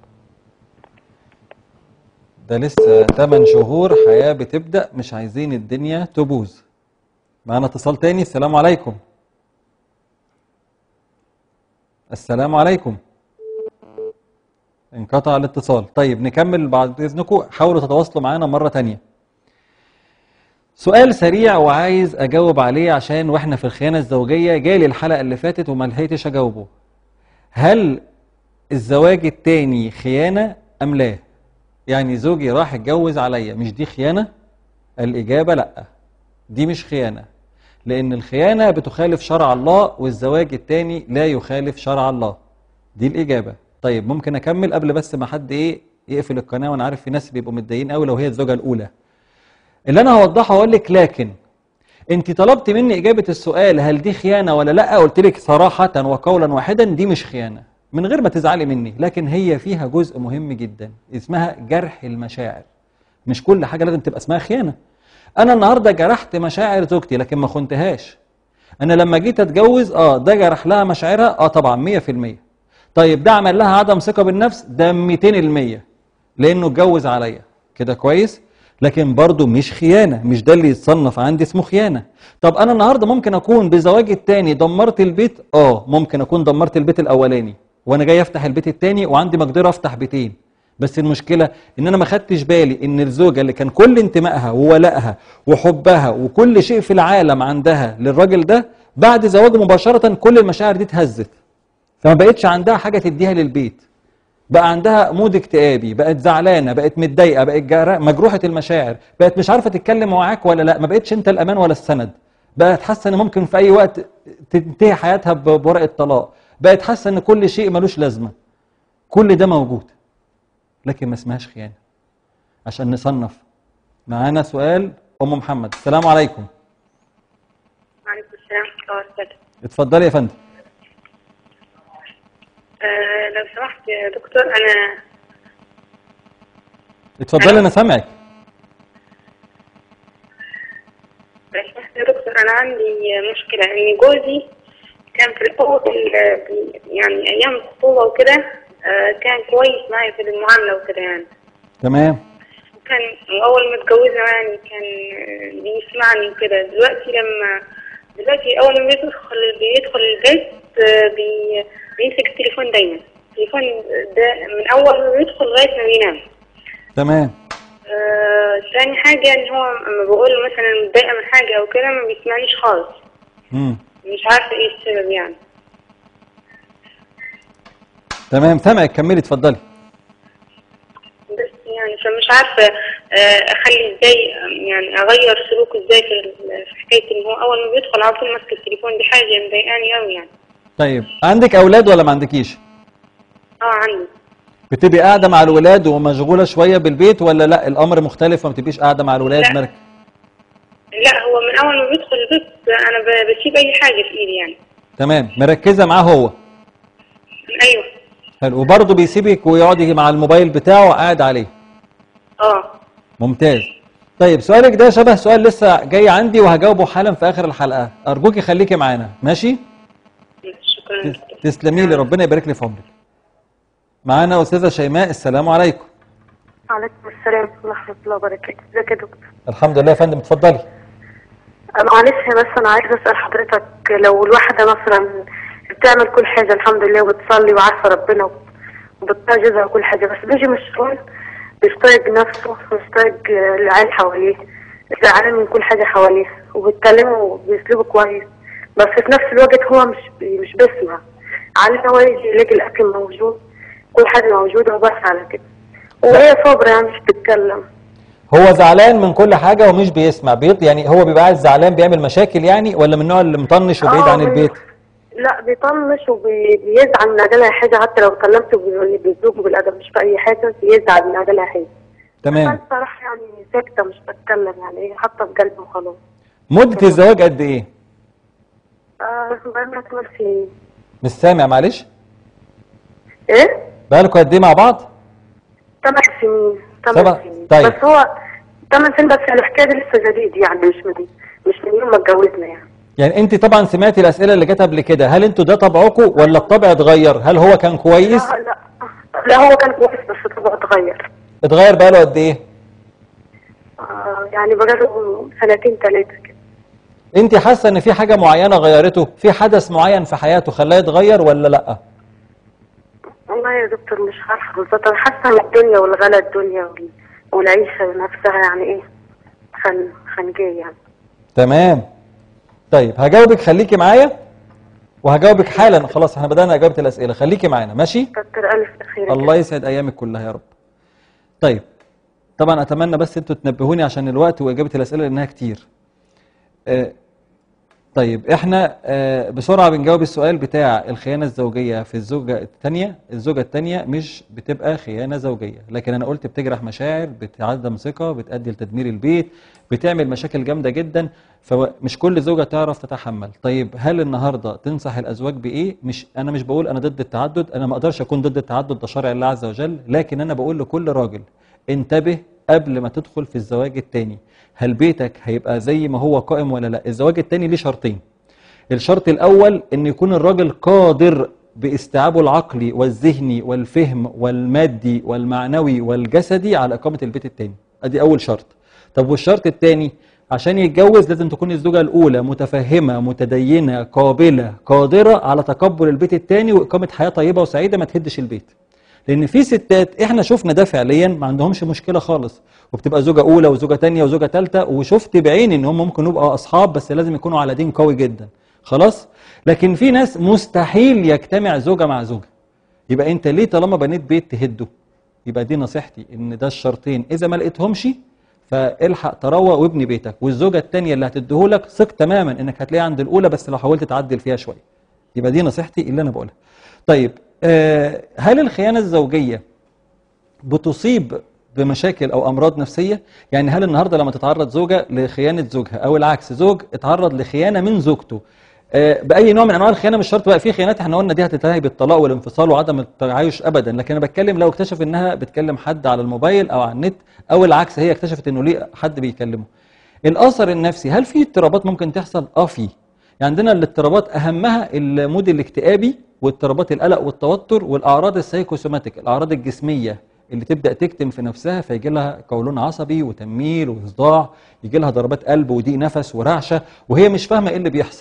ده لسه 8 شهور حياة بتبدأ مش عايزين الدنيا تبوظ معانا اتصال تاني السلام عليكم السلام عليكم انقطع الاتصال طيب نكمل بعد إذنكم حاولوا تتواصلوا معانا مرة تانية سؤال سريع وعايز أجاوب عليه عشان وإحنا في الخيانة الزوجية جالي الحلقة اللي فاتت وما لحقتش أجاوبه هل الزواج التاني خيانة أم لا؟ يعني زوجي راح اتجوز عليا مش دي خيانة؟ الإجابة لأ دي مش خيانة لأن الخيانة بتخالف شرع الله والزواج التاني لا يخالف شرع الله دي الإجابة طيب ممكن أكمل قبل بس ما حد إيه يقفل القناة وأنا عارف في ناس بيبقوا متضايقين قوي لو هي الزوجة الأولى اللي أنا هوضحه أقول لك لكن أنت طلبت مني إجابة السؤال هل دي خيانة ولا لأ قلت لك صراحة وقولا واحدا دي مش خيانة من غير ما تزعلي مني لكن هي فيها جزء مهم جدا اسمها جرح المشاعر مش كل حاجة لازم تبقى اسمها خيانة أنا النهاردة جرحت مشاعر زوجتي لكن ما خنتهاش أنا لما جيت أتجوز آه ده جرح لها مشاعرها آه طبعا مية في المية طيب ده عمل لها عدم ثقة بالنفس ده 200 المية لأنه اتجوز عليا كده كويس لكن برضه مش خيانة مش ده اللي يتصنف عندي اسمه خيانة طب أنا النهاردة ممكن أكون بزواجي التاني دمرت البيت آه ممكن أكون دمرت البيت الأولاني وأنا جاي أفتح البيت التاني وعندي مقدرة أفتح بيتين بس المشكلة إن أنا ما خدتش بالي إن الزوجة اللي كان كل انتمائها وولائها وحبها وكل شيء في العالم عندها للراجل ده بعد زواجه مباشرة كل المشاعر دي اتهزت فما بقتش عندها حاجة تديها للبيت بقى عندها مود اكتئابي بقت زعلانه بقت متضايقه بقت جارة مجروحه المشاعر بقت مش عارفه تتكلم معاك ولا لا ما بقتش انت الامان ولا السند بقت حاسه ان ممكن في اي وقت تنتهي حياتها ب- بورقه طلاق بقت حاسه ان كل شيء ملوش لازمه كل ده موجود لكن ما اسمهاش خيانه عشان نصنف معانا سؤال ام محمد السلام عليكم وعليكم السلام ورحمة الله وبركاته اتفضلي يا فندم آه لو سمحت يا دكتور انا اتفضلي انا سامعك لو سمحت يا دكتور انا عندي مشكله ان جوزي كان في الاول آه، بي- يعني ايام الخطوبه وكده آه كان كويس معي في المعامله وكده يعني تمام كان اول ما اتجوزنا يعني كان آه، بيسمعني وكده دلوقتي لما دلوقتي اول ما بيدخل بيدخل البيت آه، بي بيمسك التليفون دايما التليفون ده من اول ما بيدخل لغايه ما بينام تمام آه، تاني حاجة ان هو لما بقول له مثلا متضايقة من حاجة او كده ما بيسمعنيش خالص امم مش عارفة ايه السبب يعني تمام سامعك كملي اتفضلي بس يعني فمش عارفة آه، اخلي ازاي آه، يعني اغير سلوكه ازاي في ال- في حكاية ان هو اول ما بيدخل على طول ماسك التليفون دي حاجة مضايقاني اوي يعني طيب عندك اولاد ولا ما عندكيش اه عندي بتبقي قاعده مع الولاد ومشغوله شويه بالبيت ولا لا الامر مختلف وما بتبقيش قاعده مع الولاد لا. مرك... لا هو من اول ما بيدخل البيت انا ب- بسيب اي حاجة في ايدي يعني تمام مركزه معاه هو ايوه حلو وبرضه بيسيبك ويقعد يجي مع الموبايل بتاعه قاعد عليه اه ممتاز طيب سؤالك ده شبه سؤال لسه جاي عندي وهجاوبه حالا في اخر الحلقه ارجوكي خليكي معانا ماشي شكرا يا دكتور. تسلمي لي ربنا يبارك لي في عمرك معانا استاذه شيماء السلام عليكم وعليكم السلام ورحمة الله وبركاته ازيك يا دكتور الحمد لله يا فندم اتفضلي معلش بس انا عايزه اسال حضرتك لو الواحده مثلا بتعمل كل حاجه الحمد لله وبتصلي وعارفه ربنا وبتطيع جوزها وكل حاجه بس بيجي من الشغل مش طايق نفسه مش طايق العيال حواليه زعلان من كل حاجه حواليه وبيتكلموا بيسلوبه كويس بس في نفس الوقت هو مش بي- مش بيسمع عليه هو يجي يلاقي الاكل موجود كل حاجه موجوده وبس على كده وهي صابره يعني مش بتتكلم هو زعلان من كل حاجه ومش بيسمع بيط يعني هو بيبقى قاعد زعلان بيعمل مشاكل يعني ولا من النوع اللي مطنش وبعيد آه، عن بي- البيت لا بيطنش وبيزعل من اجلها حاجه حتى لو كلمته بيقول لي بالذوق وبالادب مش في اي حاجه بيزعل من اجلها حاجه تمام انا صراحه يعني ساكته مش بتكلم يعني هي حاطه في قلبي وخلاص مده الزواج قد ايه آه بقالنا ثمان سنين مش سامع معلش ايه؟ بقالكوا قد ايه مع بعض ثمان سنين سبع- ثمان سنين طيب. بس هو ثمان سنين بس الحكايه دي لسه جديد يعني مش من مش من يوم ما اتجوزنا يعني يعني انت طبعا سمعتي الاسئله اللي جت قبل كده هل انتوا ده طبعكم ولا الطبع اتغير هل هو كان كويس لا لا لا هو كان كويس بس طبعه اتغير اتغير بقاله قد ايه آه يعني بقاله سنتين ثلاثه كده انت حاسه ان في حاجه معينه غيرته في حدث معين في حياته خلاه يتغير ولا لا والله يا دكتور مش عارفه بالظبط انا حاسه ان الدنيا والغلا الدنيا وال- والعيشه نفسها يعني ايه خن خنجيه يعني تمام طيب هجاوبك خليكي معايا وهجاوبك حالا خلاص احنا بدأنا اجابه الاسئله خليكي معانا ماشي كتر الف خير الله يسعد ايامك كلها يا رب طيب طبعا اتمنى بس انتوا تنبهوني عشان الوقت واجابه الاسئله لانها كتير آه، طيب احنا آه، بسرعه بنجاوب السؤال بتاع الخيانه الزوجيه في الزوجه الثانيه الزوجه الثانيه مش بتبقى خيانه زوجيه لكن انا قلت بتجرح مشاعر بتعدم ثقه بتؤدي لتدمير البيت بتعمل مشاكل جامده جدا فمش كل زوجه تعرف تتحمل طيب هل النهارده تنصح الازواج بايه مش انا مش بقول انا ضد التعدد انا ما اقدرش اكون ضد التعدد ده شرع الله عز وجل لكن انا بقول لكل راجل انتبه قبل ما تدخل في الزواج الثاني هل بيتك هيبقى زي ما هو قائم ولا لا الزواج الثاني ليه شرطين الشرط الأول أن يكون الراجل قادر باستيعابه العقلي والذهني والفهم والمادي والمعنوي والجسدي على إقامة البيت التاني أدي أول شرط طب والشرط التاني عشان يتجوز لازم تكون الزوجة الأولى متفهمة متدينة قابلة قادرة على تقبل البيت التاني وإقامة حياة طيبة وسعيدة ما تهدش البيت لان في ستات احنا شفنا ده فعليا ما عندهمش مشكله خالص وبتبقى زوجه اولى وزوجه تانية وزوجه ثالثه وشفت بعيني ان هم ممكن يبقوا اصحاب بس لازم يكونوا على دين قوي جدا خلاص لكن في ناس مستحيل يجتمع زوجه مع زوجه يبقى انت ليه طالما بنيت بيت تهده يبقى دي نصيحتي ان ده الشرطين اذا ما لقيتهمش فالحق تروق وابني بيتك والزوجه الثانيه اللي هتديهولك ثق تماما انك هتلاقيها عند الاولى بس لو حاولت تعدل فيها شويه يبقى دي نصيحتي اللي انا بقولها طيب آه، هل الخيانة الزوجية بتصيب بمشاكل أو أمراض نفسية؟ يعني هل النهاردة لما تتعرض زوجة لخيانة زوجها أو العكس زوج اتعرض لخيانة من زوجته آه، باي نوع من انواع الخيانه مش شرط بقى في خيانات احنا قلنا دي هتنتهي بالطلاق والانفصال وعدم التعايش ابدا لكن انا بتكلم لو اكتشف انها بتكلم حد على الموبايل او على النت او العكس هي اكتشفت انه ليه حد بيكلمه الاثر النفسي هل في اضطرابات ممكن تحصل اه في يعني عندنا الاضطرابات اهمها المود الاكتئابي واضطرابات القلق والتوتر والاعراض السايكوسوماتيك الاعراض الجسميه اللي تبدا تكتم في نفسها فيجي لها قولون عصبي وتنميل وصداع يجي لها ضربات قلب وضيق نفس ورعشه وهي مش فاهمه ايه اللي بيحصل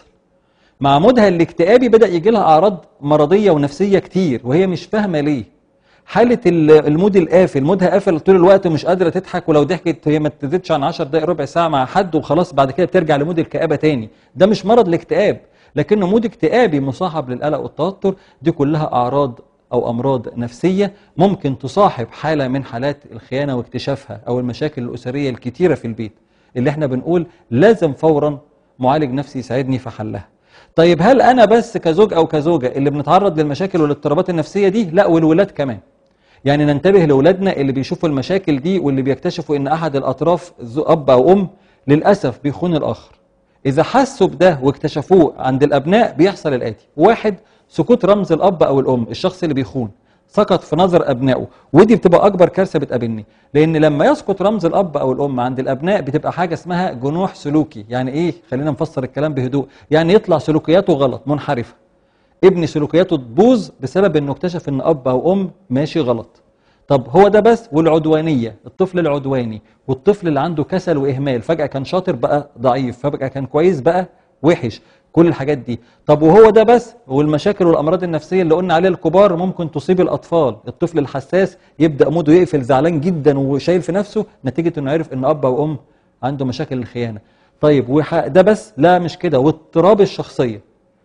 مع مودها الاكتئابي بدا يجي لها اعراض مرضيه ونفسيه كتير وهي مش فاهمه ليه حاله ال- المود القافل مودها قافل طول الوقت ومش قادره تضحك ولو ضحكت هي ما تزيدش عن 10 دقائق ربع ساعه مع حد وخلاص بعد كده بترجع لمود الكآبه تاني ده مش مرض الاكتئاب لكنه مود اكتئابي مصاحب للقلق والتوتر دي كلها اعراض او امراض نفسيه ممكن تصاحب حاله من حالات الخيانه واكتشافها او المشاكل الاسريه الكتيره في البيت اللي احنا بنقول لازم فورا معالج نفسي يساعدني في حلها طيب هل انا بس كزوج او كزوجه اللي بنتعرض للمشاكل والاضطرابات النفسيه دي لا والولاد كمان يعني ننتبه لاولادنا اللي بيشوفوا المشاكل دي واللي بيكتشفوا ان احد الاطراف زو- اب او ام للاسف بيخون الاخر اذا حسوا بده واكتشفوه عند الابناء بيحصل الاتي واحد سكوت رمز الاب او الام الشخص اللي بيخون سقط في نظر ابنائه ودي بتبقى اكبر كارثه بتقابلني لان لما يسقط رمز الاب او الام عند الابناء بتبقى حاجه اسمها جنوح سلوكي يعني ايه خلينا نفسر الكلام بهدوء يعني يطلع سلوكياته غلط منحرفه ابن سلوكياته تبوظ بسبب انه اكتشف ان اب او ام ماشي غلط طب هو ده بس والعدوانيه الطفل العدواني والطفل اللي عنده كسل واهمال فجاه كان شاطر بقى ضعيف فجاه كان كويس بقى وحش كل الحاجات دي طب وهو ده بس والمشاكل والامراض النفسيه اللي قلنا عليها الكبار ممكن تصيب الاطفال الطفل الحساس يبدا موده يقفل زعلان جدا وشايل في نفسه نتيجه انه عرف ان اب او ام عنده مشاكل الخيانه طيب وح- ده بس لا مش كده واضطراب الشخصيه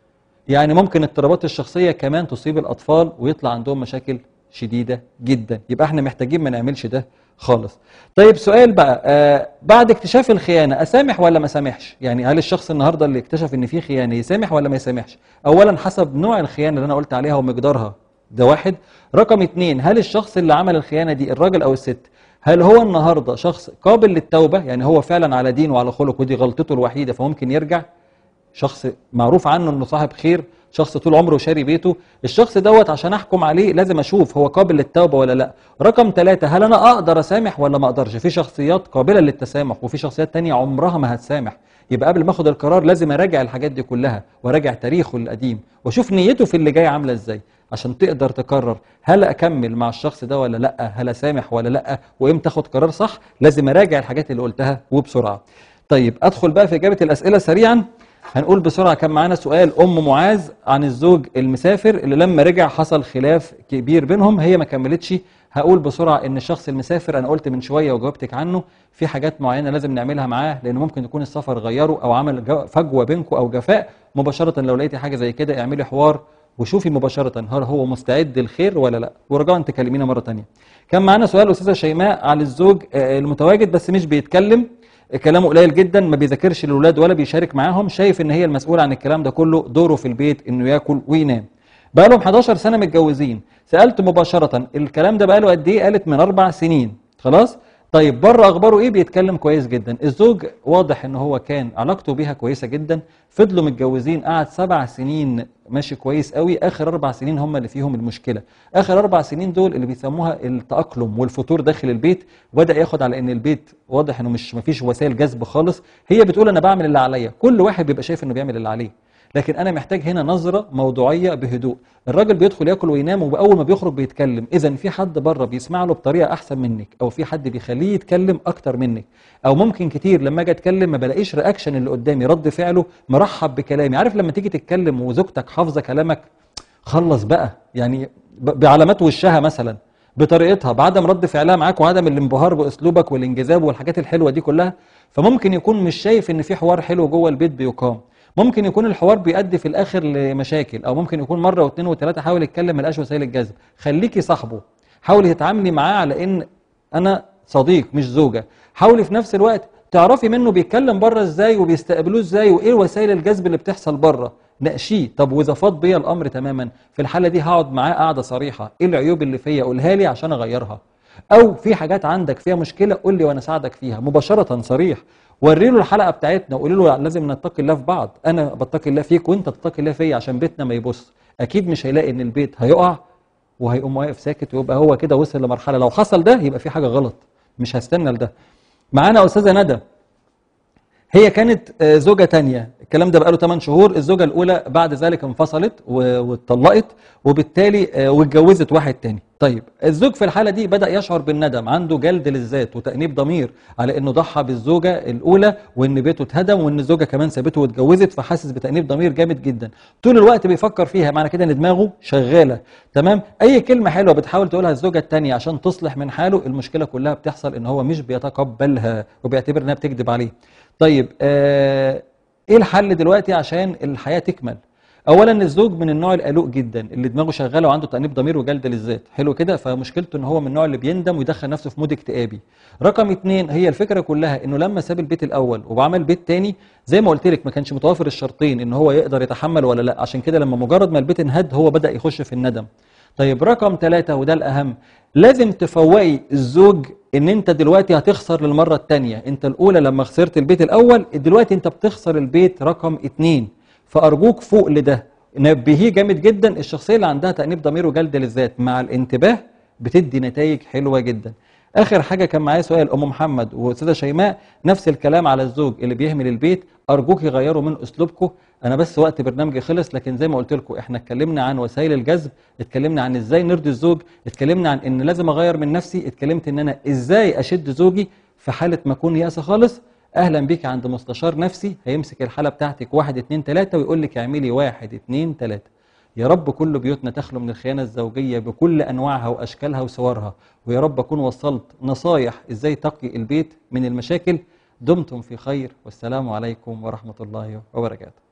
يعني ممكن اضطرابات الشخصية كمان تصيب الأطفال ويطلع عندهم مشاكل شديدة جدا يبقى احنا محتاجين ما نعملش ده خالص طيب سؤال بقى آه بعد اكتشاف الخيانة أسامح ولا ما سامحش يعني هل الشخص النهاردة اللي اكتشف ان في خيانة يسامح ولا ما يسامحش أولا حسب نوع الخيانة اللي أنا قلت عليها ومقدارها ده واحد رقم اتنين هل الشخص اللي عمل الخيانة دي الراجل أو الست هل هو النهاردة شخص قابل للتوبة يعني هو فعلا على دين وعلى خلق ودي غلطته الوحيدة فممكن يرجع شخص معروف عنه انه صاحب خير شخص طول عمره شاري بيته الشخص دوت عشان احكم عليه لازم اشوف هو قابل للتوبه ولا لا رقم ثلاثة هل انا اقدر اسامح ولا ما اقدرش في شخصيات قابله للتسامح وفي شخصيات تانية عمرها ما هتسامح يبقى قبل ما اخد القرار لازم اراجع الحاجات دي كلها وراجع تاريخه القديم واشوف نيته في اللي جاي عامله ازاي عشان تقدر تقرر هل اكمل مع الشخص ده ولا لا هل اسامح ولا لا وامتى اخد قرار صح لازم اراجع الحاجات اللي قلتها وبسرعه طيب ادخل بقى في اجابه الاسئله سريعا هنقول بسرعه كان معانا سؤال ام معاذ عن الزوج المسافر اللي لما رجع حصل خلاف كبير بينهم هي ما كملتش هقول بسرعه ان الشخص المسافر انا قلت من شويه وجاوبتك عنه في حاجات معينه لازم نعملها معاه لان ممكن يكون السفر غيره او عمل جو- فجوه بينكم او جفاء مباشره لو لقيتي حاجه زي كده اعملي حوار وشوفي مباشره هل هو مستعد للخير ولا لا ورجاء تكلمينا مره تانية كان معانا سؤال استاذه شيماء على الزوج آه، المتواجد بس مش بيتكلم كلامه قليل جدا ما بيذاكرش الاولاد ولا بيشارك معاهم شايف ان هي المسؤوله عن الكلام ده كله دوره في البيت انه ياكل وينام بقى لهم 11 سنه متجوزين سالت مباشره الكلام ده بقى له قد ايه قالت من اربع سنين خلاص طيب بره اخباره ايه بيتكلم كويس جدا الزوج واضح ان هو كان علاقته بيها كويسه جدا فضلوا متجوزين قعد سبع سنين ماشي كويس قوي اخر اربع سنين هم اللي فيهم المشكله اخر اربع سنين دول اللي بيسموها التاقلم والفتور داخل البيت وبدا ياخد على ان البيت واضح انه مش مفيش وسائل جذب خالص هي بتقول انا بعمل اللي عليا كل واحد بيبقى شايف انه بيعمل اللي عليه لكن انا محتاج هنا نظره موضوعيه بهدوء الراجل بيدخل ياكل وينام واول ما بيخرج بيتكلم اذا في حد بره بيسمع له بطريقه احسن منك او في حد بيخليه يتكلم اكتر منك او ممكن كتير لما اجي اتكلم ما بلاقيش رياكشن اللي قدامي رد فعله مرحب بكلامي عارف لما تيجي تتكلم وزوجتك حافظه كلامك خلص بقى يعني ب- بعلامات وشها مثلا بطريقتها بعدم رد فعلها معاك وعدم الانبهار باسلوبك والانجذاب والحاجات الحلوه دي كلها فممكن يكون مش شايف ان في حوار حلو جوه البيت بيقام ممكن يكون الحوار بيؤدي في الاخر لمشاكل او ممكن يكون مره واثنين وثلاثه حاول يتكلم ما لقاش وسائل الجذب خليكي صاحبه حاولي تتعاملي معاه على ان انا صديق مش زوجه حاولي في نفس الوقت تعرفي منه بيتكلم بره ازاي وبيستقبلوه ازاي وايه وسائل الجذب اللي بتحصل بره ناقشيه طب واذا فاض بيا الامر تماما في الحاله دي هقعد معاه قعده صريحه ايه العيوب اللي فيا قولها لي عشان اغيرها او في حاجات عندك فيها مشكله قول لي وانا اساعدك فيها مباشره صريح وري له الحلقه بتاعتنا وقولي له لازم نتقي الله في بعض انا بتقي الله فيك وانت تتقي الله فيا عشان بيتنا ما يبص اكيد مش هيلاقي ان البيت هيقع وهيقوم واقف ساكت ويبقى هو كده وصل لمرحله لو حصل ده يبقى في حاجه غلط مش هستنى لده معانا استاذه ندى هي كانت آه، زوجة تانية الكلام ده بقاله 8 شهور الزوجة الأولى بعد ذلك انفصلت و- واتطلقت وبالتالي آه، واتجوزت واحد تاني طيب الزوج في الحالة دي بدأ يشعر بالندم عنده جلد للذات وتأنيب ضمير على إنه ضحى بالزوجة الأولى وإن بيته اتهدم وإن الزوجة كمان سابته واتجوزت فحاسس بتأنيب ضمير جامد جدا طول الوقت بيفكر فيها معنى كده إن دماغه شغالة تمام أي كلمة حلوة بتحاول تقولها الزوجة التانية عشان تصلح من حاله المشكلة كلها بتحصل إن هو مش بيتقبلها وبيعتبر إنها بتكذب عليه طيب آه ايه الحل دلوقتي عشان الحياه تكمل اولا الزوج من النوع القلق جدا اللي دماغه شغاله وعنده تانيب ضمير وجلد للذات حلو كده فمشكلته ان هو من النوع اللي بيندم ويدخل نفسه في مود اكتئابي رقم اتنين هي الفكره كلها انه لما ساب البيت الاول وعمل بيت تاني زي ما قلت لك ما كانش متوافر الشرطين ان هو يقدر يتحمل ولا لا عشان كده لما مجرد ما البيت انهد هو بدا يخش في الندم طيب رقم ثلاثة وده الأهم لازم تفوقي الزوج ان انت دلوقتي هتخسر للمرة التانية انت الأولى لما خسرت البيت الأول دلوقتي انت بتخسر البيت رقم اتنين فأرجوك فوق لده نبهيه جامد جدا الشخصية اللي عندها تأنيب ضمير وجلد للذات مع الانتباه بتدي نتائج حلوة جدا اخر حاجه كان معايا سؤال ام محمد واستاذه شيماء نفس الكلام على الزوج اللي بيهمل البيت ارجوك يغيروا من اسلوبكم انا بس وقت برنامجي خلص لكن زي ما قلت لكم احنا اتكلمنا عن وسائل الجذب اتكلمنا عن ازاي نرضي الزوج اتكلمنا عن ان لازم اغير من نفسي اتكلمت ان انا ازاي اشد زوجي في حاله ما اكون يأس خالص اهلا بيك عند مستشار نفسي هيمسك الحاله بتاعتك واحد اتنين تلاته ويقول لك اعملي واحد اتنين تلاته يا رب كل بيوتنا تخلو من الخيانة الزوجية بكل أنواعها وأشكالها وصورها ويا رب أكون وصلت نصايح إزاي تقي البيت من المشاكل دمتم في خير والسلام عليكم ورحمة الله وبركاته